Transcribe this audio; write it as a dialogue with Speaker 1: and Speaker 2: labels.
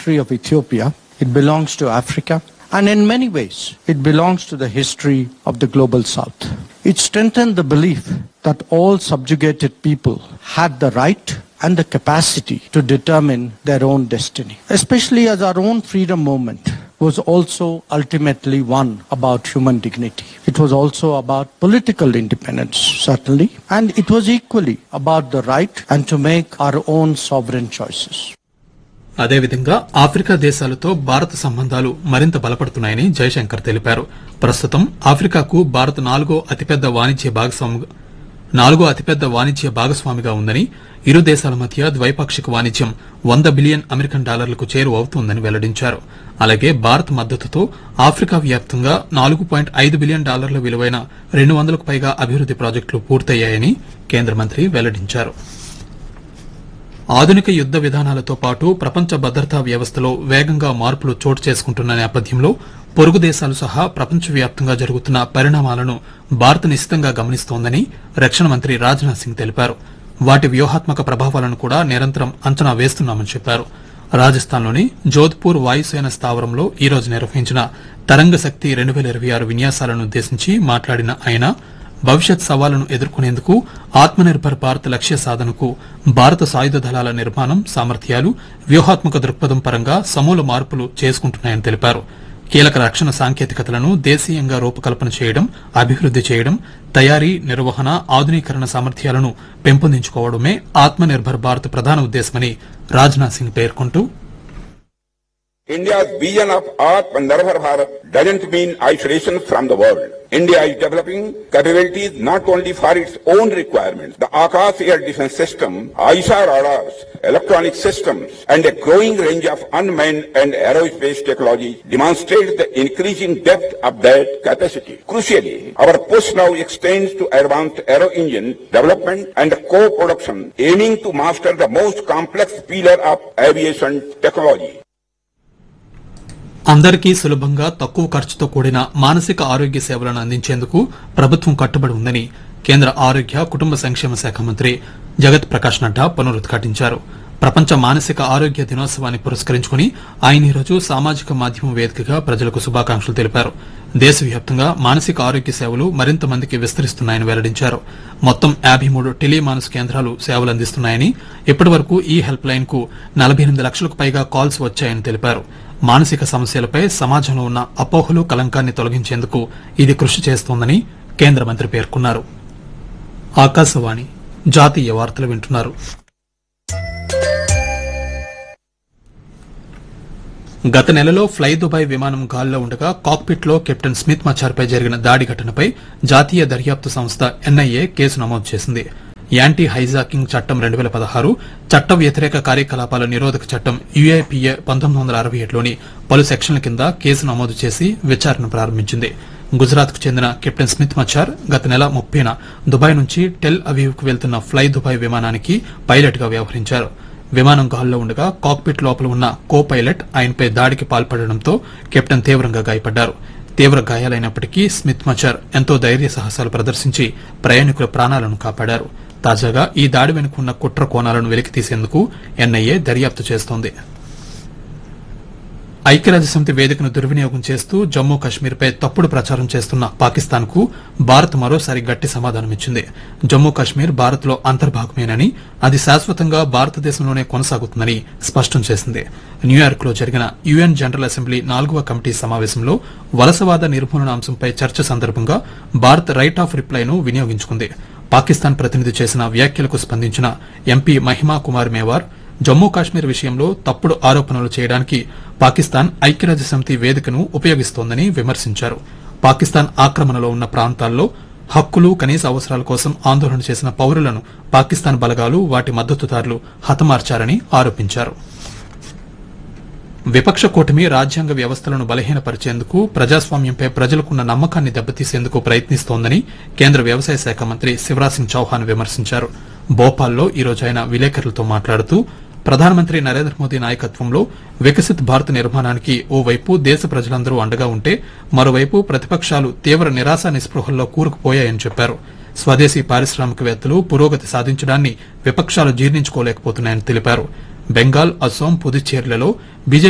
Speaker 1: history of Ethiopia. It belongs to Africa. And in many ways, it belongs to the history of the global south. It strengthened the belief that all subjugated people had the right and the capacity to determine their own destiny, especially as our own freedom movement was also ultimately one about human dignity. It was also about political independence, certainly, and it was equally about the right and to make our own sovereign choices.
Speaker 2: అదేవిధంగా Africa దేశాలతో భారత సంబంధాలు మరింత బలపడుతున్నాయని జయశంకర్ తెలిపారు ప్రస్తుతం ఆఫ్రికాకు భారత్ నాలుగో అతిపెద్ద వాణిజ్య భాగస్వామి నాలుగో అతిపెద్ద వాణిజ్య భాగస్వామిగా ఉందని ఇరు దేశాల మధ్య ద్వైపాక్షిక వాణిజ్యం వంద బిలియన్ అమెరికన్ డాలర్లకు చేరువవుతోందని వెల్లడించారు అలాగే భారత్ మద్దతుతో ఆఫ్రికా వ్యాప్తంగా నాలుగు పాయింట్ ఐదు బిలియన్ డాలర్ల విలువైన రెండు వందలకు పైగా అభివృద్ది ప్రాజెక్టులు పూర్తయ్యాయని కేంద్ర మంత్రి వెల్లడించారు ఆధునిక యుద్ద విధానాలతో పాటు ప్రపంచ భద్రతా వ్యవస్థలో వేగంగా మార్పులు చోటు చేసుకుంటున్న నేపథ్యంలో పొరుగు దేశాలు సహా ప్రపంచవ్యాప్తంగా జరుగుతున్న పరిణామాలను భారత్ నిశితంగా గమనిస్తోందని రక్షణ మంత్రి రాజ్నాథ్ సింగ్ తెలిపారు వాటి వ్యూహాత్మక ప్రభావాలను కూడా నిరంతరం అంచనా వేస్తున్నామని చెప్పారు రాజస్థాన్లోని జోధ్పూర్ వాయుసేన స్థావరంలో ఈ రోజు నిర్వహించిన తరంగ శక్తి రెండు వేల ఇరవై ఆరు విన్యాసాలను ఉద్దేశించి మాట్లాడిన ఆయన భవిష్యత్ సవాళ్లను ఎదుర్కొనేందుకు ఆత్మనిర్భర్ భారత్ లక్ష్య సాధనకు భారత సాయుధ దళాల నిర్మాణం సామర్థ్యాలు వ్యూహాత్మక దృక్పథం పరంగా సమూల మార్పులు చేసుకుంటున్నాయని తెలిపారు కీలక రక్షణ సాంకేతికతలను దేశీయంగా రూపకల్పన చేయడం అభివృద్ది చేయడం తయారీ నిర్వహణ ఆధునీకరణ సామర్థ్యాలను పెంపొందించుకోవడమే ఆత్మనిర్భర్ భారత్ ప్రధాన ఉద్దేశమని రాజ్నాథ్ సింగ్ పేర్కొంటూ
Speaker 3: India's vision of Atmanirbhar Bharat doesn't mean isolation from the world. India is developing capabilities not only for its own requirements. The Akash Air Defense System, ISA radars, electronic systems, and a growing range of unmanned and aerospace technology demonstrates the increasing depth of that capacity. Crucially, our push now extends to advanced aero engine development and co-production, aiming to master the most complex pillar of aviation technology.
Speaker 2: అందరికీ సులభంగా తక్కువ ఖర్చుతో కూడిన మానసిక ఆరోగ్య సేవలను అందించేందుకు ప్రభుత్వం కట్టుబడి ఉందని కేంద్ర ఆరోగ్య కుటుంబ సంక్షేమ శాఖ మంత్రి జగత్ ప్రకాష్ నడ్డా పునరుద్ఘాటించారు ప్రపంచ మానసిక ఆరోగ్య దినోత్సవాన్ని పురస్కరించుకుని ఆయన ఈరోజు సామాజిక మాధ్యమం వేదికగా ప్రజలకు శుభాకాంక్షలు తెలిపారు దేశవ్యాప్తంగా మానసిక ఆరోగ్య సేవలు మరింత మందికి విస్తరిస్తున్నాయని వెల్లడించారు మొత్తం యాభై మూడు టెలిమానస్ కేంద్రాలు సేవలు అందిస్తున్నాయని ఇప్పటి వరకు ఈ హెల్ప్ లైన్ కు నలభై ఎనిమిది లక్షలకు పైగా కాల్స్ వచ్చాయని తెలిపారు మానసిక సమస్యలపై సమాజంలో ఉన్న అపోహలు కలంకాన్ని తొలగించేందుకు ఇది కృషి చేస్తోందని కేంద్ర మంత్రి పేర్కొన్నారు ఆకాశవాణి జాతీయ వార్తలు వింటున్నారు గత నెలలో ఫ్లై దుబాయ్ విమానం గాల్లో ఉండగా కాక్పిట్ లో కెప్టెన్ స్మిత్ మచార్పై జరిగిన దాడి ఘటనపై జాతీయ దర్యాప్తు సంస్థ ఎన్ఐఏ కేసు నమోదు చేసింది యాంటీ హైజాకింగ్ చట్టం రెండు వేల పదహారు చట్ట వ్యతిరేక కార్యకలాపాల నిరోధక చట్టం యుఏపీఏ పంతొమ్మిది వందల అరవై ఏడులోని పలు సెక్షన్ల కింద కేసు నమోదు చేసి విచారణ ప్రారంభించింది గుజరాత్ కు చెందిన కెప్టెన్ స్మిత్ మచార్ గత నెల ముప్పైన దుబాయ్ నుంచి టెల్ అవీవ్ కు వెళ్తున్న ఫ్లై దుబాయ్ విమానానికి పైలట్ గా వ్యవహరించారు విమానం గాల్లో ఉండగా కాక్పిట్ లోపల ఉన్న కో పైలట్ ఆయనపై దాడికి పాల్పడడంతో కెప్టెన్ తీవ్రంగా గాయపడ్డారు తీవ్ర గాయాలైనప్పటికీ స్మిత్ మచర్ ఎంతో ధైర్య సాహసాలు ప్రదర్శించి ప్రయాణికుల ప్రాణాలను కాపాడారు తాజాగా ఈ దాడి వెనుక ఉన్న కుట్ర కోణాలను వెలికితీసేందుకు ఎన్ఐఏ దర్యాప్తు చేస్తోంది ఐక్యరాజ్యసమితి వేదికను దుర్వినియోగం చేస్తూ జమ్మూ కశ్మీర్పై తప్పుడు ప్రచారం చేస్తున్న పాకిస్తాన్ కు భారత్ మరోసారి గట్టి సమాధానమిచ్చింది జమ్మూ కశ్మీర్ భారత్ లో అంతర్భాగమేనని అది శాశ్వతంగా భారతదేశంలోనే కొనసాగుతుందని స్పష్టం చేసింది న్యూయార్క్ లో జరిగిన యుఎన్ జనరల్ అసెంబ్లీ నాలుగవ కమిటీ సమావేశంలో వలసవాద నిర్మూలన అంశంపై చర్చ సందర్భంగా భారత్ రైట్ ఆఫ్ రిప్లైను వినియోగించుకుంది పాకిస్తాన్ ప్రతినిధి చేసిన వ్యాఖ్యలకు స్పందించిన ఎంపీ మహిమా కుమార్ మేవార్ జమ్మూ కాశ్మీర్ విషయంలో తప్పుడు ఆరోపణలు చేయడానికి పాకిస్తాన్ ఐక్యరాజ్య సమితి వేదికను ఉపయోగిస్తోందని విమర్శించారు పాకిస్తాన్ ఆక్రమణలో ఉన్న ప్రాంతాల్లో హక్కులు కనీస అవసరాల కోసం ఆందోళన చేసిన పౌరులను పాకిస్తాన్ బలగాలు వాటి మద్దతుదారులు హతమార్చారని ఆరోపించారు విపక్ష కూటమి రాజ్యాంగ వ్యవస్థలను బలహీనపరిచేందుకు ప్రజాస్వామ్యంపై ప్రజలకున్న నమ్మకాన్ని దెబ్బతీసేందుకు ప్రయత్నిస్తోందని కేంద్ర వ్యవసాయ శాఖ మంత్రి శివరాజ్ సింగ్ చౌహాన్ విమర్శించారు భోపాల్లో ఈ రోజు ఆయన విలేకరులతో మాట్లాడుతూ ప్రధానమంత్రి నరేంద్ర మోదీ నాయకత్వంలో వికసిత్ భారత్ నిర్మాణానికి ఓవైపు దేశ ప్రజలందరూ అండగా ఉంటే మరోవైపు ప్రతిపక్షాలు తీవ్ర నిరాశ నిస్పృహల్లో కూరుకుపోయాయని చెప్పారు స్వదేశీ పారిశ్రామికవేత్తలు పురోగతి సాధించడాన్ని విపక్షాలు జీర్ణించుకోలేకపోతున్నాయని తెలిపారు బెంగాల్ అస్సోం పుదుచ్చేరిలలో బీజేపీ